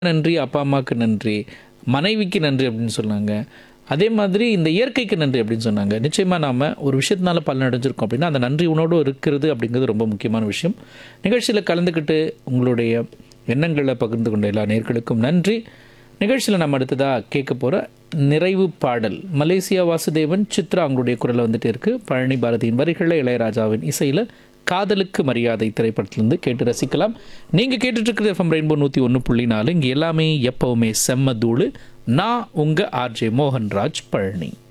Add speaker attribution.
Speaker 1: நன்றி அப்பா அம்மாவுக்கு நன்றி மனைவிக்கு நன்றி அப்படின்னு சொன்னாங்க அதே மாதிரி இந்த இயற்கைக்கு நன்றி அப்படின்னு சொன்னாங்க நிச்சயமாக நாம் ஒரு விஷயத்தினால பலன் அடைஞ்சிருக்கோம் அப்படின்னா அந்த நன்றி உணோடு இருக்கிறது அப்படிங்கிறது ரொம்ப முக்கியமான விஷயம் நிகழ்ச்சியில் கலந்துக்கிட்டு உங்களுடைய எண்ணங்களை பகிர்ந்து கொண்ட எல்லா நேர்களுக்கும் நன்றி நிகழ்ச்சியில் நம்ம அடுத்ததாக கேட்க போகிற நிறைவு பாடல் மலேசியா வாசுதேவன் சித்ரா அவங்களுடைய குரலில் வந்துட்டு இருக்கு பழனி பாரதியின் வரிகளில் இளையராஜாவின் இசையில் காதலுக்கு மரியாதை திரைப்படத்திலிருந்து கேட்டு ரசிக்கலாம் நீங்கள் கேட்டுட்டு இருக்கிறது எஃப்எம் ரெயின்போ நூற்றி ஒன்று புள்ளி நாலு இங்கே எல்லாமே எப்பவுமே செம்ம தூளு நான் உங்கள் ஆர்ஜே மோகன்ராஜ் பழனி